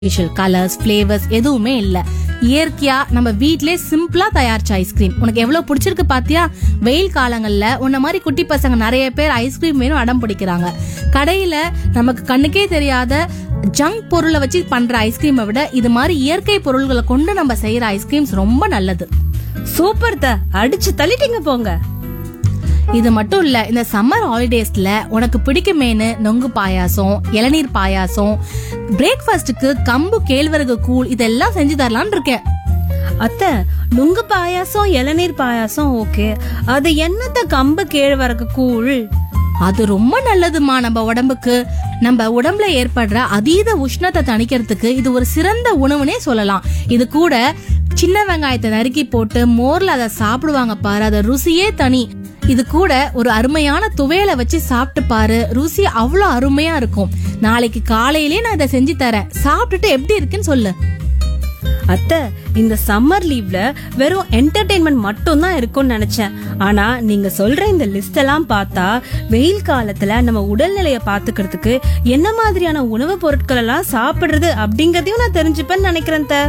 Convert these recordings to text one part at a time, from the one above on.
Artificial colours flavours எதுவுமே இல்ல இயற்கையா நம்ம வீட்லயே சிம்பிளா தயாரிச்ச ஐஸ்கிரீம் உனக்கு எவ்வளவு பிடிச்சிருக்கு பாத்தியா வெயில் காலங்கள்ல உன்ன மாதிரி குட்டி பசங்க நிறைய பேர் ஐஸ்கிரீம் வேணும் அடம் பிடிக்கிறாங்க கடையில நமக்கு கண்ணுக்கே தெரியாத ஜங்க் பொருளை வச்சு பண்ற ஐஸ்கிரீமை விட இது மாதிரி இயற்கை பொருள்களை கொண்டு நம்ம செய்யற ஐஸ்கிரீம்ஸ் ரொம்ப நல்லது சூப்பர் த அடிச்சு தள்ளிட்டீங்க போங்க இது மட்டும் இல்ல இந்த சம்மர் ஹாலிடேஸ்ல உனக்கு பிடிக்குமேனு நொங்கு பாயாசம் இளநீர் பாயாசம் பிரேக்ஃபாஸ்ட்டுக்கு கம்பு கேழ்வரகு கூழ் இதெல்லாம் செஞ்சு தரலாம்னு இருக்கேன் அத்தை நுங்கு பாயாசம் இளநீர் பாயாசம் ஓகே அது என்னத்த கம்பு கேழ்வரகு கூழ் அது ரொம்ப நல்லதுமா நம்ம உடம்புக்கு நம்ம உடம்புல ஏற்படுற அதீத உஷ்ணத்தை தணிக்கிறதுக்கு இது ஒரு சிறந்த உணவுனே சொல்லலாம் இது கூட சின்ன வெங்காயத்தை நறுக்கி போட்டு மோர்ல அதை சாப்பிடுவாங்க பாரு அத ருசியே தனி இது கூட ஒரு அருமையான துவையலை வச்சு சாப்பிட்டு பாரு ருசி அவ்வளோ அருமையா இருக்கும் நாளைக்கு காலையிலே நான் இதை செஞ்சு தரேன் சாப்பிட்டுட்டு எப்படி இருக்குன்னு சொல்லு அத்தை இந்த சம்மர் லீவ்ல வெறும் என்டர்டெயின்மெண்ட் மட்டும் தான் இருக்கும்னு நினைச்சேன் ஆனா நீங்க சொல்ற இந்த லிஸ்ட் எல்லாம் பார்த்தா வெயில் காலத்துல நம்ம உடல்நிலைய பாத்துக்கிறதுக்கு என்ன மாதிரியான உணவுப் பொருட்கள் எல்லாம் சாப்பிடுறது அப்படிங்கறதையும் நான் தெரிஞ்சுப்பேன்னு நினைக்கிறேன் அத்தை.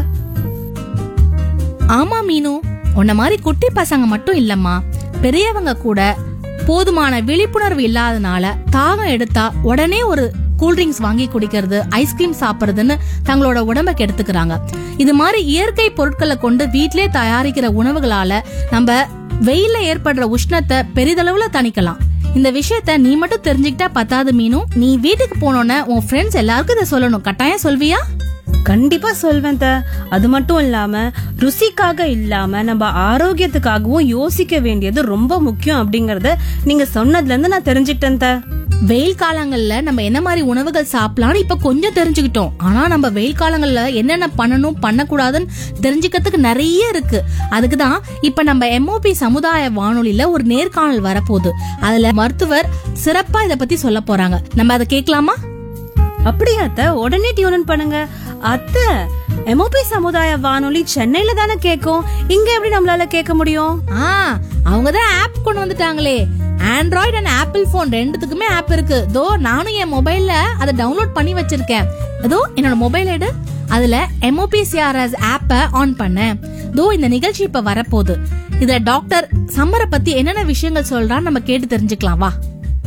ஆமா மீனு உன்ன மாதிரி குட்டி பசங்க மட்டும் இல்லம்மா பெரியவங்க கூட போதுமான விழிப்புணர்வு இல்லாதனால தாகம் எடுத்தா உடனே ஒரு கூல்ட்ரிங்க்ஸ் வாங்கி குடிக்கிறது ஐஸ்கிரீம் சாப்பிடுறதுன்னு தங்களோட உடம்ப கெடுத்துக்கிறாங்க இது மாதிரி இயற்கை பொருட்களை கொண்டு வீட்டிலே தயாரிக்கிற உணவுகளால நம்ம வெயில்ல ஏற்படுற உஷ்ணத்தை பெரிதளவுல தணிக்கலாம் இந்த விஷயத்த நீ மட்டும் தெரிஞ்சுக்கிட்டா பத்தாது மீனு நீ வீட்டுக்கு போனோன்னே உன் ஃப்ரெண்ட்ஸ் எல்லாருக்கும் இதை சொல்லணும் கட்டாயம் சொல்வியா கண்டிப்பா சொல்வேன் த அது மட்டும் இல்லாம ருசிக்காக இல்லாம நம்ம ஆரோக்கியத்துக்காகவும் யோசிக்க வேண்டியது ரொம்ப முக்கியம் அப்படிங்கறத நீங்க சொன்னதுல இருந்து நான் தெரிஞ்சுக்கிட்டேன் த வெயில் காலங்கள்ல நம்ம என்ன மாதிரி உணவுகள் சாப்பிடலாம்னு இப்ப கொஞ்சம் தெரிஞ்சுக்கிட்டோம் ஆனா நம்ம வெயில் காலங்கள்ல என்னென்ன பண்ணணும் பண்ணக்கூடாதுன்னு தெரிஞ்சுக்கிறதுக்கு நிறைய இருக்கு அதுக்கு தான் இப்ப நம்ம எம்ஓபி சமுதாய வானொலியில ஒரு நேர்காணல் வரப்போகுது அதுல மருத்துவர் சிறப்பா இத பத்தி சொல்ல போறாங்க நம்ம அதை கேட்கலாமா அப்படியா அத்தை உடனே டியூன் பண்ணுங்க அத்தை எம்ஓபி சமுதாய வானொலி சென்னையில தானே கேட்கும் இங்க எப்படி நம்மளால கேட்க முடியும் ஆ அவங்க தான் ஆப் கொண்டு வந்துட்டாங்களே ஆண்ட்ராய்டு அண்ட் ஆப்பிள் போன் ரெண்டுத்துக்குமே ஆப் இருக்கு தோ நானும் என் மொபைல்ல அதை டவுன்லோட் பண்ணி வச்சிருக்கேன் அதோ என்னோட மொபைல் எடு அதுல எம்ஓபிசிஆர்எஸ் ஆப்பை ஆன் பண்ணேன் தோ இந்த நிகழ்ச்சி இப்ப வரப்போகுது இதுல டாக்டர் சம்மரை பத்தி என்னென்ன விஷயங்கள் சொல்றான்னு நம்ம கேட்டு தெரிஞ்சுக்கலாம் வா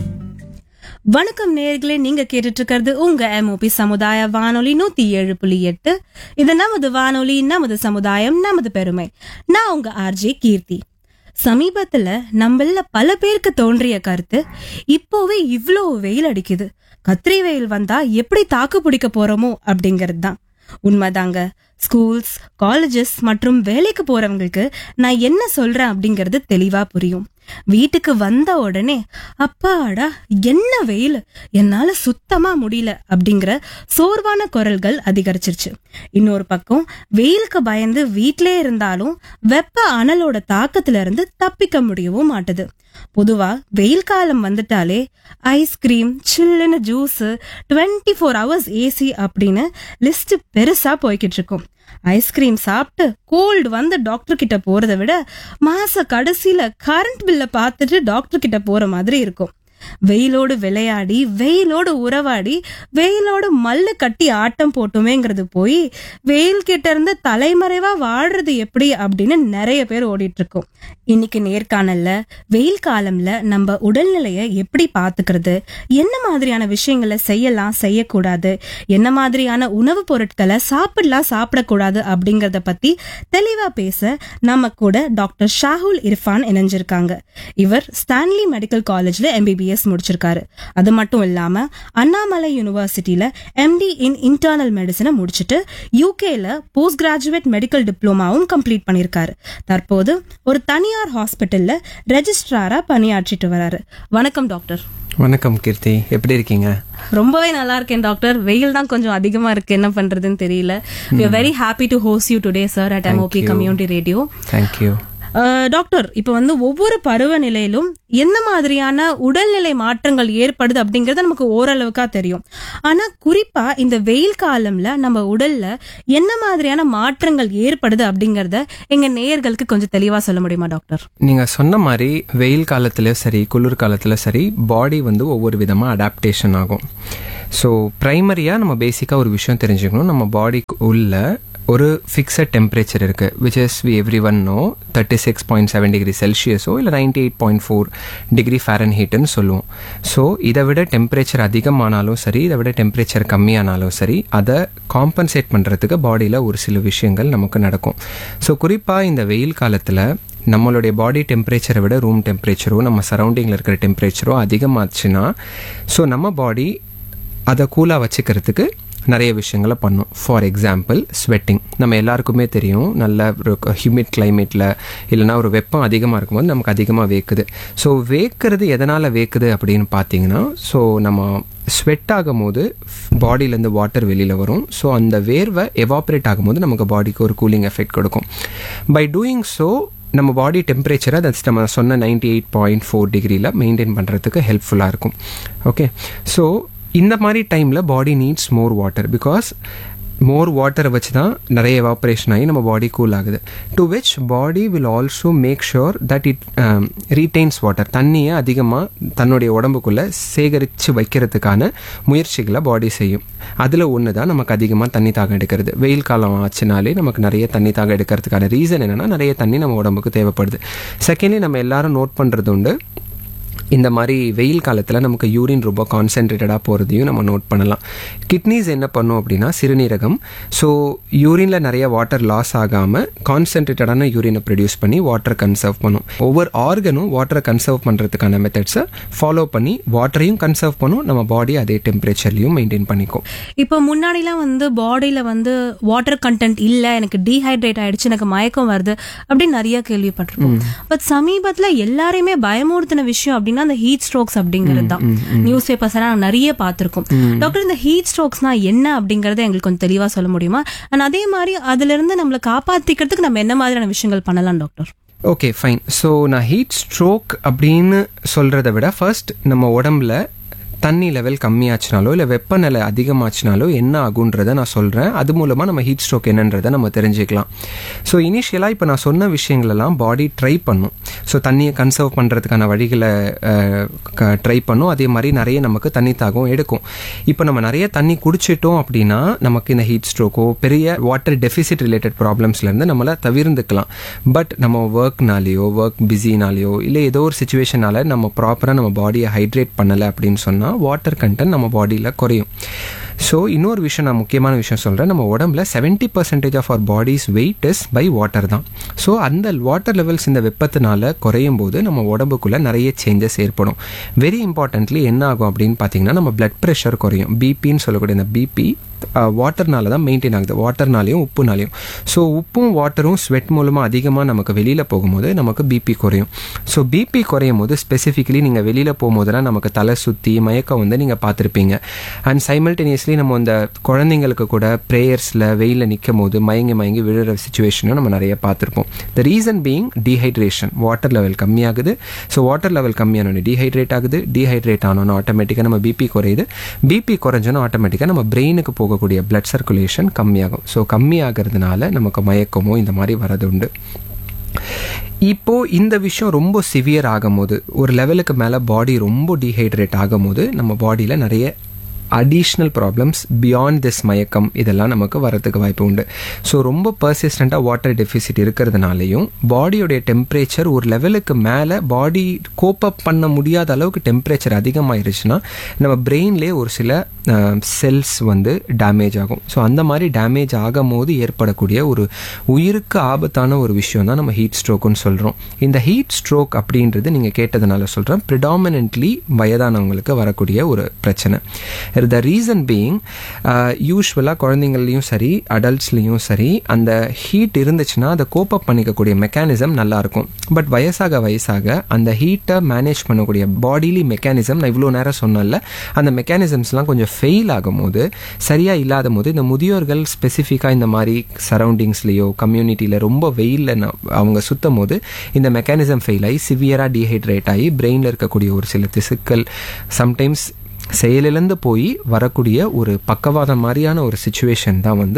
வணக்கம் நேர்களே நீங்க கேட்டுட்டு இருக்கிறது உங்க எம்ஓபி சமுதாய வானொலி நூத்தி ஏழு புள்ளி எட்டு இது நமது வானொலி நமது சமுதாயம் நமது பெருமை நான் உங்க ஆர்ஜே கீர்த்தி சமீபத்துல நம்மள பல பேருக்கு தோன்றிய கருத்து இப்போவே இவ்ளோ வெயில் அடிக்குது கத்திரி வெயில் வந்தா எப்படி தாக்கு பிடிக்க போறோமோ அப்படிங்கிறது தான் உண்மைதாங்க ஸ்கூல்ஸ் காலேஜஸ் மற்றும் வேலைக்கு போறவங்களுக்கு நான் என்ன சொல்றேன் அப்படிங்கிறது தெளிவா புரியும் வீட்டுக்கு வந்த உடனே அப்பாடா என்ன வெயில் என்னால சுத்தமா முடியல அப்படிங்கிற சோர்வான குரல்கள் அதிகரிச்சிருச்சு இன்னொரு பக்கம் வெயிலுக்கு பயந்து வீட்டிலே இருந்தாலும் வெப்ப அனலோட தாக்கத்துல இருந்து தப்பிக்க முடியவும் மாட்டுது பொதுவா வெயில் காலம் வந்துட்டாலே ஐஸ்கிரீம் சில்லுன்னு juice twenty four hours AC அப்படின்னு லிஸ்ட் பெருசா போய்கிட்டு இருக்கும் ஐஸ்கிரீம் சாப்பிட்டு கோல்டு வந்து டாக்டர் கிட்ட போறதை விட மாச கடைசியில கரண்ட் பில்ல பார்த்துட்டு டாக்டர் கிட்ட போற மாதிரி இருக்கும் வெயிலோடு விளையாடி வெயிலோடு உறவாடி வெயிலோடு மல்லு கட்டி ஆட்டம் போட்டுமேங்கிறது போய் வெயில் கிட்ட இருந்து தலைமறைவா வாழ்றது எப்படி அப்படின்னு நிறைய பேர் ஓடிட்டு இருக்கோம் இன்னைக்கு நேர்காணல்ல வெயில் காலம்ல நம்ம உடல்நிலைய எப்படி பாத்துக்கிறது என்ன மாதிரியான விஷயங்களை செய்யலாம் செய்யக்கூடாது என்ன மாதிரியான உணவுப் பொருட்களை சாப்பிடலாம் சாப்பிடக்கூடாது அப்படிங்கறத பத்தி தெளிவா பேச நம்ம கூட டாக்டர் ஷாகுல் இர்ஃபான் இணைஞ்சிருக்காங்க இவர் ஸ்டான்லி மெடிக்கல் காலேஜ்ல எம்பிபிஎஸ் முடிச்சிருக்காரு அது மட்டும் இல்லாம அண்ணாமலை யூனிவர்சிட்டியில எம்டி இன் இன்டர்னல் மெடிசனை முடிச்சிட்டு யூகேல போஸ்ட் கிராஜுவேட் மெடிக்கல் டிப்ளமாவும் கம்ப்ளீட் பண்ணியிருக்காரு தற்போது ஒரு தனியார் ஹாஸ்பிட்டல்ல ரெஜிஸ்ட்ராரா பணியாற்றிட்டு வராரு வணக்கம் டாக்டர் வணக்கம் கீர்த்தி எப்படி இருக்கீங்க ரொம்பவே நல்லா இருக்கேன் டாக்டர் வெயில் தான் கொஞ்சம் அதிகமா இருக்கு என்ன பண்றதுன்னு தெரியல we are very happy to host you today sir at MOP community radio thank you doctor இப்போ வந்து ஒவ்வொரு பருவநிலையிலும் என்ன மாதிரியான உடல்நிலை மாற்றங்கள் ஏற்படுது அப்படிங்கறது நமக்கு ஓரளவுக்கா தெரியும் ஆனா குறிப்பா இந்த வெயில் காலம்ல நம்ம உடல்ல என்ன மாதிரியான மாற்றங்கள் ஏற்படுது அப்படிங்கறத எங்க நேயர்களுக்கு கொஞ்சம் தெளிவா சொல்ல முடியுமா டாக்டர் நீங்க சொன்ன மாதிரி வெயில் காலத்துல சரி குளிர் காலத்துல சரி பாடி வந்து ஒவ்வொரு விதமா அடாப்டேஷன் ஆகும் ஸோ ப்ரைமரியாக நம்ம பேசிக்காக ஒரு விஷயம் தெரிஞ்சுக்கணும் நம்ம பாடிக்கு உள்ள ஒரு ஃபிக்ஸட் டெம்பரேச்சர் இருக்குது which is we every one know thirty six point seven degree செல்சியஸோ இல்லை ninety eight point four degree ஃபேரன் ஹீட்டுன்னு சொல்லுவோம் ஸோ இதை விட டெம்பரேச்சர் அதிகமானாலும் சரி இதை விட டெம்பரேச்சர் கம்மியானாலும் சரி அதை காம்பன்சேட் பண்ணுறதுக்கு பாடியில் ஒரு சில விஷயங்கள் நமக்கு நடக்கும் ஸோ குறிப்பாக இந்த வெயில் காலத்தில் நம்மளுடைய பாடி டெம்பரேச்சரை விட ரூம் டெம்பரேச்சரோ நம்ம சரௌண்டிங்கில் இருக்கிற டெம்பரேச்சரோ அதிகமாச்சுன்னா ஸோ நம்ம பாடி அதை கூலாக வச்சுக்கிறதுக்கு நிறைய விஷயங்களை பண்ணும் ஃபார் எக்ஸாம்பிள் ஸ்வெட்டிங் நம்ம எல்லாருக்குமே தெரியும் நல்ல ஒரு ஹியூமிட் கிளைமேட்டில் இல்லைனா ஒரு வெப்பம் அதிகமாக இருக்கும்போது நமக்கு அதிகமாக வேக்குது ஸோ வேக்கிறது எதனால் வேக்குது அப்படின்னு பார்த்தீங்கன்னா ஸோ நம்ம ஸ்வெட் ஆகும்போது பாடியிலேருந்து வாட்டர் வெளியில் வரும் ஸோ அந்த வேர்வை எவாப்ரேட் ஆகும்போது நமக்கு பாடிக்கு ஒரு கூலிங் எஃபெக்ட் கொடுக்கும் பை டூயிங் ஸோ நம்ம பாடி டெம்பரேச்சரை தட்ஸ் நம்ம சொன்ன நைன்டி எயிட் பாயிண்ட் ஃபோர் டிகிரியில் மெயின்டைன் பண்ணுறதுக்கு ஹெல்ப்ஃபுல்லாக இருக்கும் ஓகே ஸோ இந்த மாதிரி டைமில் body needs more water because more வாட்டரை வச்சு தான் நிறைய எவாப்ரேஷன் ஆகி நம்ம பாடி கூல் ஆகுது to which body will also make sure that it retains water தண்ணியை அதிகமாக தன்னுடைய உடம்புக்குள்ளே சேகரித்து வைக்கிறதுக்கான முயற்சிகளை பாடி செய்யும் அதில் ஒன்று தான் நமக்கு அதிகமாக தண்ணி தாகம் எடுக்கிறது வெயில் காலம் ஆச்சுனாலே நமக்கு நிறைய தண்ணி தாகம் எடுக்கிறதுக்கான ரீசன் என்னென்னா நிறைய தண்ணி நம்ம உடம்புக்கு தேவைப்படுது செகண்ட்லி நம்ம எல்லாரும் நோட் பண்ணுறது உண்டு இந்த மாதிரி வெயில் காலத்தில் நமக்கு யூரின் ரொம்ப கான்சென்ட்ரேட்டடாக போகிறதையும் நம்ம நோட் பண்ணலாம் கிட்னிஸ் என்ன பண்ணும் அப்படின்னா சிறுநீரகம் ஸோ யூரினில் நிறைய வாட்டர் லாஸ் ஆகாமல் கான்சென்ட்ரேட்டடான யூரினை ப்ரொடியூஸ் பண்ணி வாட்டர் கன்சர்வ் பண்ணும் ஒவ்வொரு ஆர்கனும் வாட்டரை கன்சர்வ் பண்ணுறதுக்கான மெத்தட்ஸை ஃபாலோ பண்ணி வாட்டரையும் கன்சர்வ் பண்ணும் நம்ம பாடி அதே டெம்பரேச்சர்லையும் மெயின்டைன் பண்ணிக்கும் இப்போ முன்னாடிலாம் வந்து பாடியில வந்து வாட்டர் கண்டென்ட் இல்ல எனக்கு டீஹைட்ரேட் ஆயிடுச்சு எனக்கு மயக்கம் வருது அப்படின்னு நிறைய கேள்விப்பட்டிருக்கோம் பட் சமீபத்துல எல்லாரையுமே பயமுறுத்தின விஷயம் அப்படின்னா அந்த ஹீட் ஸ்ட்ரோக்ஸ் அப்படிங்கிறது தான் நியூஸ் பேப்பர்ஸ் எல்லாம் நிறைய பார்த்திருக்கோம் டாக்டர் இந்த ஹீட் ஸ்ட்ரோக்ஸ்னா என்ன அப்படிங்கறத எங்களுக்கு கொஞ்சம் தெளிவா சொல்ல முடியுமா அண்ட் அதே மாதிரி அதுல இருந்து நம்மளை காப்பாத்திக்கிறதுக்கு நம்ம என்ன மாதிரியான விஷயங்கள் பண்ணலாம் டாக்டர் ஓகே ஃபைன் ஸோ நான் ஹீட் ஸ்ட்ரோக் அப்படின்னு சொல்கிறத விட ஃபர்ஸ்ட் நம்ம உடம்புல தண்ணி லெவல் கம்மியாச்சுனாலோ இல்லை வெப்பநிலை அதிகமாச்சுனாலோ என்ன ஆகுன்றதை நான் சொல்கிறேன் அது மூலமாக நம்ம ஹீட் ஸ்ட்ரோக் என்னன்றதை நம்ம தெரிஞ்சுக்கலாம் ஸோ இனிஷியலாக இப்போ நான் சொன்ன விஷயங்களெல்லாம் பாடி ட்ரை பண்ணும் ஸோ தண்ணியை கன்சர்வ் பண்ணுறதுக்கான வழிகளை ட்ரை பண்ணும் அதே மாதிரி நிறைய நமக்கு தண்ணி தாகம் எடுக்கும் இப்போ நம்ம நிறைய தண்ணி குடிச்சிட்டோம் அப்படின்னா நமக்கு இந்த ஹீட் ஸ்ட்ரோக்கோ பெரிய வாட்டர் டெஃபிசிட் ரிலேட்டட் ப்ராப்ளம்ஸ்லேருந்து நம்மளை தவிர்ந்துக்கலாம் பட் நம்ம ஒர்க்னாலேயோ ஒர்க் பிஸினாலேயோ இல்லை ஏதோ ஒரு சுச்சுவேஷனால நம்ம ப்ராப்பராக நம்ம பாடியை ஹைட்ரேட் பண்ணலை அப்படின்னு சொன்னால் வாட்டர் கண்டென்ட் நம்ம பாடியில் குறையும் ஸோ இன்னொரு விஷயம் நான் முக்கியமான விஷயம் சொல்கிறேன் நம்ம உடம்புல seventy percentage of our body's weight is by water தான் ஸோ அந்த வாட்டர் லெவல்ஸ் இந்த வெப்பத்தினால குறையும் போது நம்ம உடம்புக்குள்ள நிறைய சேஞ்சஸ் ஏற்படும் வெரி இம்பார்ட்டன்ட்லி என்ன ஆகும் அப்படின்னு பார்த்தீங்கன்னா நம்ம பிளட் ப்ரெஷர் குறையும் பிபின்னு சொல்லக்கூடிய இந்த பிபி வாட்டர்னால தான் மெயின்டைன் ஆகுது வாட்டர்னாலையும் உப்புனாலையும் ஸோ உப்பும் வாட்டரும் ஸ்வெட் மூலமாக அதிகமாக நமக்கு வெளியில் போகும்போது நமக்கு பிபி குறையும் ஸோ பிபி குறையும் போது ஸ்பெசிஃபிக்கலி நீங்கள் வெளியில் போகும்போதெல்லாம் நமக்கு தலை சுற்றி மயக்கம் வந்து நீங்கள் பார்த்துருப்பீங்க அண்ட் சைமல்டேனியஸ்லி நம்ம இந்த குழந்தைங்களுக்கு கூட ப்ரேயர்ஸில் வெயிலில் நிற்கும் போது மயங்கி மயங்கி விழுற சுச்சுவேஷனும் நம்ம நிறைய பார்த்துருப்போம் the reason being dehydration water level கம்மியாகுது ஸோ வாட்டர் லெவல் கம்மியானோன்னு டீஹைட்ரேட் ஆகுது டீஹைட்ரேட் ஆனோன்னு ஆட்டோமேட்டிக்காக நம்ம பிபி குறையுது பிபி குறைஞ்சோன்னா ஆட்டோமேட்டிக்காக நம்ம பிரெயினுக்கு போகக்கூடிய பிளட் சர்க்குலேஷன் கம்மியாகும் ஸோ கம்மியாகிறதுனால நமக்கு மயக்கமோ இந்த மாதிரி வரது உண்டு இப்போ இந்த விஷயம் ரொம்ப சிவியர் ஆகும்போது ஒரு லெவலுக்கு மேலே பாடி ரொம்ப டீஹைட்ரேட் ஆகும்போது நம்ம பாடியில் நிறைய அடிஷ்னல் ப்ராப்ளம்ஸ் பியாண்ட் திஸ் மயக்கம் இதெல்லாம் நமக்கு வரதுக்கு வாய்ப்பு உண்டு ஸோ ரொம்ப பர்சிஸ்டண்ட்டாக வாட்டர் டெஃபிசிட் இருக்கிறதுனாலையும் பாடியோடைய டெம்பரேச்சர் ஒரு லெவலுக்கு மேலே பாடி கோப் அப் பண்ண முடியாத அளவுக்கு டெம்பரேச்சர் அதிகமாயிருச்சுன்னா நம்ம பிரெயின்லேயே ஒரு சில செல்ஸ் வந்து டேமேஜ் ஆகும் ஸோ அந்த மாதிரி டேமேஜ் ஆகும் போது ஏற்படக்கூடிய ஒரு உயிருக்கு ஆபத்தான ஒரு விஷயம் தான் நம்ம ஹீட் ஸ்ட்ரோக்குன்னு சொல்கிறோம் இந்த ஹீட் ஸ்ட்ரோக் அப்படின்றது நீங்கள் கேட்டதுனால சொல்கிறேன் ப்ரிடாமினன்ட்லி வயதானவங்களுக்கு வரக்கூடிய ஒரு பிரச்சனை த ரீசன் பீயிங் யூஸ்வலாக குழந்தைங்கள்லையும் சரி அடல்ட்ஸ்லேயும் சரி அந்த ஹீட் இருந்துச்சுன்னா அதை கோப் அப் பண்ணிக்கக்கூடிய மெக்கானிசம் நல்லாயிருக்கும் பட் வயசாக வயசாக அந்த ஹீட்டை மேனேஜ் பண்ணக்கூடிய பாடிலி மெக்கானிசம் நான் இவ்வளோ நேரம் சொன்னல அந்த மெக்கானிசம்ஸ்லாம் கொஞ்சம் ஃபெயில் ஆகும்போது சரியாக இல்லாத போது இந்த முதியோர்கள் ஸ்பெசிஃபிக்காக இந்த மாதிரி சரௌண்டிங்ஸ்லேயோ கம்யூனிட்டியில் ரொம்ப வெயிலில் அவங்க சுத்தும் போது இந்த மெக்கானிசம் ஃபெயில் ஆகி சிவியராக டீஹைட்ரேட் ஆகி பிரெயினில் இருக்கக்கூடிய ஒரு சில திசுக்கள் சம்டைம்ஸ் செயலிழந்து போய் வரக்கூடிய ஒரு பக்கவாதம் மாதிரியான ஒரு சுச்சுவேஷன் தான் வந்து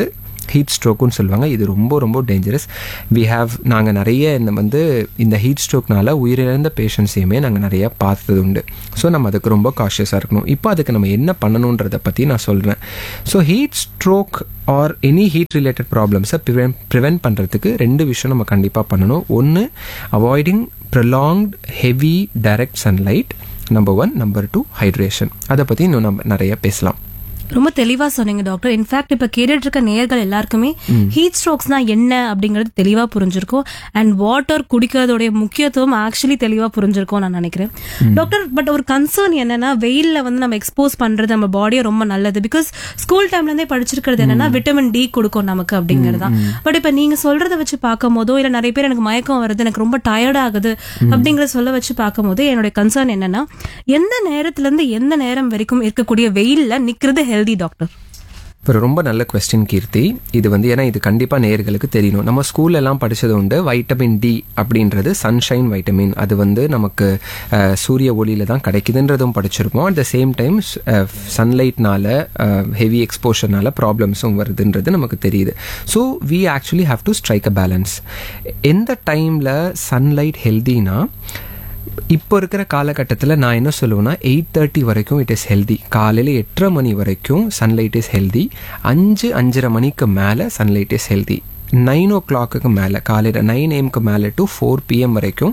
ஹீட் ஸ்ட்ரோக்குன்னு சொல்லுவாங்க இது ரொம்ப ரொம்ப டேஞ்சரஸ் வி ஹாவ் நாங்கள் நிறைய இந்த வந்து இந்த ஹீட் ஸ்ட்ரோக்னால உயிரிழந்த பேஷண்ட்ஸையுமே நாங்கள் நிறைய பார்த்தது உண்டு ஸோ நம்ம அதுக்கு ரொம்ப காஷியஸாக இருக்கணும் இப்போ அதுக்கு நம்ம என்ன பண்ணணுன்றதை பற்றி நான் சொல்கிறேன் so heat stroke or any heat related ப்ராப்ளம்ஸை ப்ரிவென் ப்ரிவென்ட் பண்ணுறதுக்கு ரெண்டு விஷயம் நம்ம கண்டிப்பாக பண்ணணும் ஒன்று avoiding prolonged heavy direct sunlight number one number two hydration அதை பற்றி இன்னும் நம்ம நிறைய பேசலாம் ரொம்ப தெளிவா சொன்னீங்க டாக்டர் இன்ஃபேக்ட் இப்ப கேட்டுட்டு இருக்க நேர்கள் எல்லாருக்குமே ஹீட் ஸ்ட்ரோக்ஸ்னா என்ன அப்படிங்கறது தெளிவா புரிஞ்சிருக்கும் அண்ட் வாட்டர் குடிக்கிறதோடைய முக்கியத்துவம் ஆக்சுவலி தெளிவா புரிஞ்சிருக்கும் நான் நினைக்கிறேன் டாக்டர் பட் ஒரு கன்சர்ன் என்னன்னா வெயில்ல வந்து நம்ம எக்ஸ்போஸ் பண்றது நம்ம பாடியை ரொம்ப நல்லது பிகாஸ் ஸ்கூல் டைம்ல இருந்தே படிச்சிருக்கிறது என்னன்னா விட்டமின் டி கொடுக்கும் நமக்கு அப்படிங்கிறது தான் பட் இப்ப நீங்க சொல்றத வச்சு பார்க்கும் போதோ இல்ல நிறைய பேர் எனக்கு மயக்கம் வருது எனக்கு ரொம்ப டயர்ட் ஆகுது அப்படிங்கறத சொல்ல வச்சு பார்க்கும் போது என்னுடைய கன்சர்ன் என்னன்னா எந்த நேரத்துல இருந்து எந்த நேரம் வரைக்கும் இருக்கக்கூடிய வெயில்ல நிக்கிறது ஹெல்தி டாக்டர் இப்போ ரொம்ப நல்ல கொஸ்டின் கீர்த்தி இது வந்து ஏன்னா இது கண்டிப்பாக நேயர்களுக்கு தெரியணும் நம்ம ஸ்கூல்ல எல்லாம் படிச்சது உண்டு வைட்டமின் டி அப்படின்றது சன்ஷைன் வைட்டமின் அது வந்து நமக்கு அஹ், சூரிய ஒளியில தான் கிடைக்குதுன்றதும் படிச்சிருப்போம் அட் த சேம் டைம் சன்லைட்னால ஹெவி எக்ஸ்போஷர்னால ப்ராப்ளம்ஸும் வருதுன்றது நமக்கு தெரியுது so we actually have to strike a balance எந்த டைமில் சன்லைட் ஹெல்தினா இப்போ இருக்கிற காலகட்டத்தில் நான் என்ன சொல்லுவேன்னா எயிட் தேர்ட்டி வரைக்கும் இட் இஸ் ஹெல்தி காலையில் எட்டரை மணி வரைக்கும் சன்லைட் இஸ் ஹெல்தி அஞ்சு அஞ்சரை மணிக்கு மேலே சன்லைட் இஸ் ஹெல்தி நைன் ஓ கிளாக்குக்கு மேலே காலையில் நைன் ஏஎம்க்கு மேலே டு ஃபோர் பிஎம் வரைக்கும்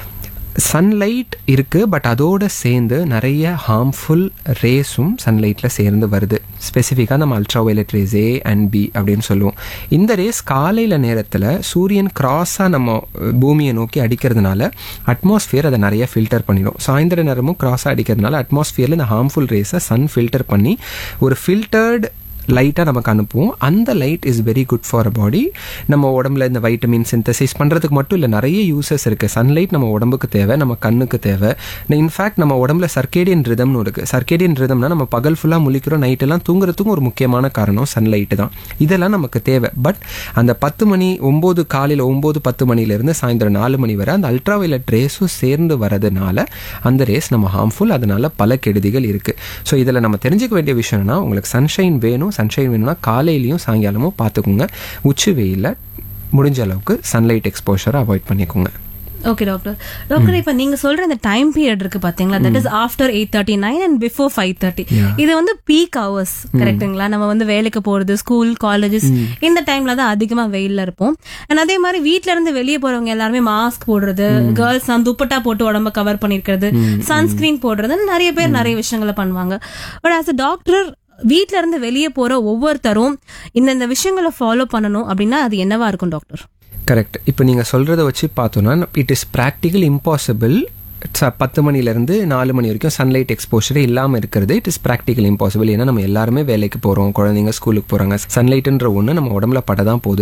சன்லைட் இருக்குது பட் அதோட சேர்ந்து நிறைய ஹார்ம்ஃபுல் ரேஸும் சன்லைட்டில் சேர்ந்து வருது ஸ்பெசிஃபிக்காக நம்ம ultraviolet rays A and B அப்படின்னு சொல்லுவோம் இந்த ரேஸ் காலையில் நேரத்தில் சூரியன் கிராஸாக நம்ம பூமியை நோக்கி அடிக்கிறதுனால அட்மாஸ்ஃபியர் அதை நிறைய ஃபில்டர் பண்ணிடும் சாயந்தர நேரமும் கிராஸாக அடிக்கிறதுனால அட்மாஸ்ஃபியரில் இந்த ஹார்ம்ஃபுல் ரேஸை சன் ஃபில்டர் பண்ணி ஒரு ஃபில்டர்டு லைட்டாக நமக்கு அனுப்புவோம் அந்த light is very good for a body நம்ம உடம்புல இந்த வைட்டமின் சிந்தசிஸ் பண்ணுறதுக்கு மட்டும் இல்லை நிறைய யூசஸ் இருக்குது சன்லைட் நம்ம உடம்புக்கு தேவை நம்ம கண்ணுக்கு தேவை இன்ஃபேக்ட் நம்ம உடம்புல சர்க்கேடியன் ரிதம்னு இருக்குது சர்க்கேடியன் ரிதம்னா நம்ம பகல் ஃபுல்லாக முழிக்கிறோம் நைட்டெல்லாம் தூங்குறதுக்கும் ஒரு முக்கியமான காரணம் சன்லைட்டு தான் இதெல்லாம் நமக்கு தேவை பட் அந்த பத்து மணி ஒம்பது காலையில் ஒம்பது பத்து மணிலேருந்து சாயந்தரம் நாலு மணி வரை அந்த அல்ட்ரா வயலட் ரேஸும் சேர்ந்து வரதுனால அந்த ரேஸ் நம்ம ஹார்ம்ஃபுல் அதனால பல கெடுதிகள் இருக்குது ஸோ இதில் நம்ம தெரிஞ்சுக்க வேண்டிய விஷயம்னா உங்களுக்கு சன்ஷைன் வேணும் சன்ஷைன் வேணும்னா காலையிலையும் சாயங்காலமும் பார்த்துக்குங்க உச்சி வெயிலில் முடிஞ்ச அளவுக்கு சன்லைட் எக்ஸ்போஷரை அவாய்ட் பண்ணிக்கோங்க ஓகே டாக்டர் டாக்டர் இப்ப நீங்க சொல்ற இந்த டைம் பீரியட் இருக்கு பாத்தீங்களா that is after eight thirty nine and before five thirty இது வந்து பீக் ஹவர்ஸ் கரெக்ட்டுங்களா நம்ம வந்து வேலைக்கு போறது ஸ்கூல் காலேஜஸ் இந்த டைம்ல தான் அதிகமா வெயில்ல இருப்போம் அண்ட் அதே மாதிரி வீட்ல இருந்து வெளியே போறவங்க எல்லாருமே மாஸ்க் போடுறது கேர்ள்ஸ் தான் துப்பட்டா போட்டு உடம்ப கவர் பண்ணிருக்கிறது சன்ஸ்கிரீன் போடுறது நிறைய பேர் நிறைய விஷயங்களை பண்ணுவாங்க பட் ஆஸ் அ டாக்டர் வீட்ல இருந்து வெளியே போற ஒவ்வொருத்தரும் இந்தந்த விஷயங்களை ஃபாலோ பண்ணணும் அப்படின்னா அது என்னவா இருக்கும் டாக்டர் கரெக்ட் இப்போ நீங்கள் சொல்கிறத வச்சு பார்த்தோன்னா இட் இஸ் ப்ராக்டிக்கல் இம்பாசிபிள் பத்து மணிலேருந்து நாலு மணி வரைக்கும் சன்லைட் எக்ஸ்போஷரே இல்லாமல் இருக்கிறது இட் இஸ் ப்ராக்டிக்கல் இம்பாசிபிள் ஏன்னா நம்ம எல்லாருமே வேலைக்கு போகிறோம் குழந்தைங்க ஸ்கூலுக்கு போகிறாங்க சன்லைட்டுன்ற ஒன்று நம்ம உடம்புல பட தான் போகுது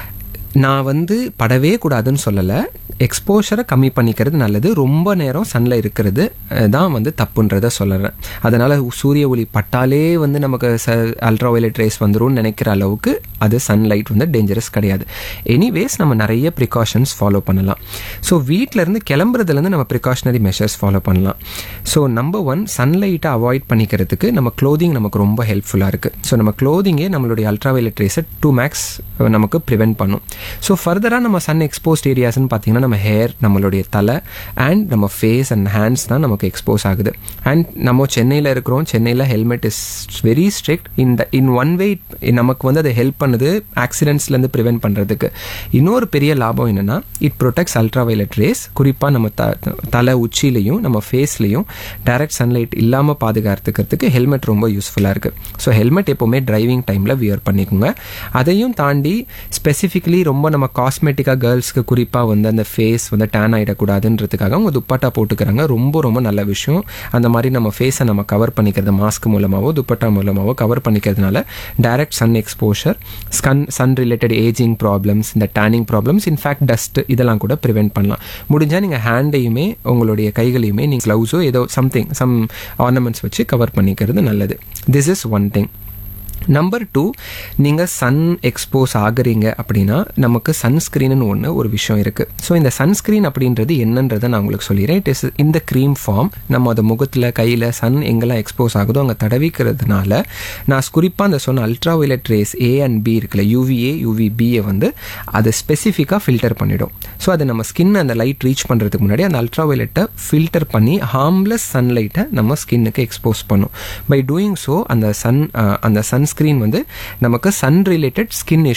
நான் வந்து படவே கூடாதுன்னு சொல்லலை எக்ஸ்போஷரை கம்மி பண்ணிக்கிறது நல்லது ரொம்ப நேரம் சன்ல இருக்கிறது அஹ், தான் வந்து தப்புன்றத சொல்லுறேன் அதனால் சூரிய ஒளி பட்டாலே வந்து நமக்கு ச அல்ட்ரா வயலட் ரேஸ் வந்துரும்னு நினைக்கிற அளவுக்கு அது சன்லைட் வந்து டேஞ்சரஸ் கிடையாது எனிவேஸ் நம்ம நிறைய ப்ரிகாஷன்ஸ் ஃபாலோ பண்ணலாம் ஸோ வீட்டிலேருந்து கிளம்புறதுலேருந்து நம்ம ப்ரிகாஷனரி மெஷர்ஸ் ஃபாலோ பண்ணலாம் ஸோ நம்பர் ஒன் சன்லைட்டை அவாய்ட் பண்ணிக்கிறதுக்கு நம்ம க்ளோதிங் நமக்கு ரொம்ப ஹெல்ப்ஃபுல்லாக இருக்குது ஸோ நம்ம க்ளோதிங்கே நம்மளுடைய அல்ட்ரா வயலட் ரேஸை டூ மேக்ஸ் நமக்கு ப்ரிவென்ட் பண்ணும் ஸோ ஃபர்தராக நம்ம சன் எக்ஸ்போஸ்ட் ஏரியாஸ்னு பார்த்தீங்கன்னா நம்ம ஹேர் நம்மளுடைய தலை அண்ட் நம்ம ஃபேஸ் அண்ட் ஹேண்ட்ஸ் தான் நமக்கு எக்ஸ்போஸ் ஆகுது அண்ட் நம்ம சென்னையில் இருக்கிறோம் சென்னையில் helmet is very strict in the in one way நமக்கு வந்து அது ஹெல்ப் பண்ணுது ஆக்சிடென்ட்ஸ்லேருந்து ப்ரிவென்ட் பண்ணுறதுக்கு இன்னொரு பெரிய லாபம் என்னென்னா it protects ultraviolet rays குறிப்பாக நம்ம த தலை உச்சிலையும் நம்ம ஃபேஸ்லையும் டைரக்ட் சன்லைட் இல்லாமல் பாதுகாத்துக்கிறதுக்கு ஹெல்மெட் ரொம்ப யூஸ்ஃபுல்லாக இருக்குது ஸோ ஹெல்மெட் எப்போவுமே டிரைவிங் டைமில் வியர் பண்ணிக்கோங்க அதையும் தாண்டி ஸ்பெசிஃபிக்கலி ரொம்ப நம்ம காஸ்மெட்டிக்காக கேர்ள்ஸ்க்கு குறிப்பாக வந்து அந்த ஃபேஸ் வந்து டேன் ஆகிடக்கூடாதுன்றதுக்காக அவங்க துப்பட்டா போட்டுக்கிறாங்க ரொம்ப ரொம்ப நல்ல விஷயம் அந்த மாதிரி நம்ம ஃபேஸை நம்ம கவர் பண்ணிக்கிறது மாஸ்க் மூலமாகவோ துப்பட்டா மூலமாகவோ கவர் பண்ணிக்கிறதுனால direct sun exposure skin sun related ageing problems இந்த டேனிங் ப்ராப்ளம்ஸ் இன்ஃபேக்ட் டஸ்ட் இதெல்லாம் கூட ப்ரிவென்ட் பண்ணலாம் முடிஞ்சால் நீங்கள் ஹேண்டையுமே உங்களுடைய கைகளையுமே நீங்கள் க்ளவுஸோ ஏதோ சம்திங் சம் ஆர்னமெண்ட்ஸ் வச்சு கவர் பண்ணிக்கிறது நல்லது this is one thing number two நீங்கள் சன் எக்ஸ்போஸ் ஆகுறீங்க அப்படின்னா நமக்கு சன்ஸ்க்ரீன்னு ஒன்று ஒரு விஷயம் இருக்குது ஸோ இந்த சன்ஸ்க்ரீன் அப்படின்றது என்னன்றதை நான் உங்களுக்கு சொல்லிடுறேன் இட் இஸ் இந்த க்ரீம் ஃபார்ம் நம்ம அதை முகத்தில் கையில் சன் எங்கெல்லாம் எக்ஸ்போஸ் ஆகுதோ அங்கே தடவிக்கிறதுனால நான் குறிப்பாக அந்த சொன்ன ultraviolet rays A and B இருக்குல்ல யூவிஏ யூவிபியை வந்து அதை ஸ்பெசிஃபிக்காக ஃபில்டர் பண்ணிடும் ஸோ அது நம்ம ஸ்கின் அந்த லைட் ரீச் பண்ணுறதுக்கு முன்னாடி அந்த அல்ட்ரா வயலட்டை ஃபில்டர் பண்ணி ஹார்ம்லெஸ் சன்லைட்டை நம்ம ஸ்கின்னுக்கு எக்ஸ்போஸ் பண்ணும் பை டூயிங் ஸோ அந்த சன் அந்த சன்ஸ்க்ரீன் வந்து நமக்கு சன் ரிலேட்டட் ஸ்கின்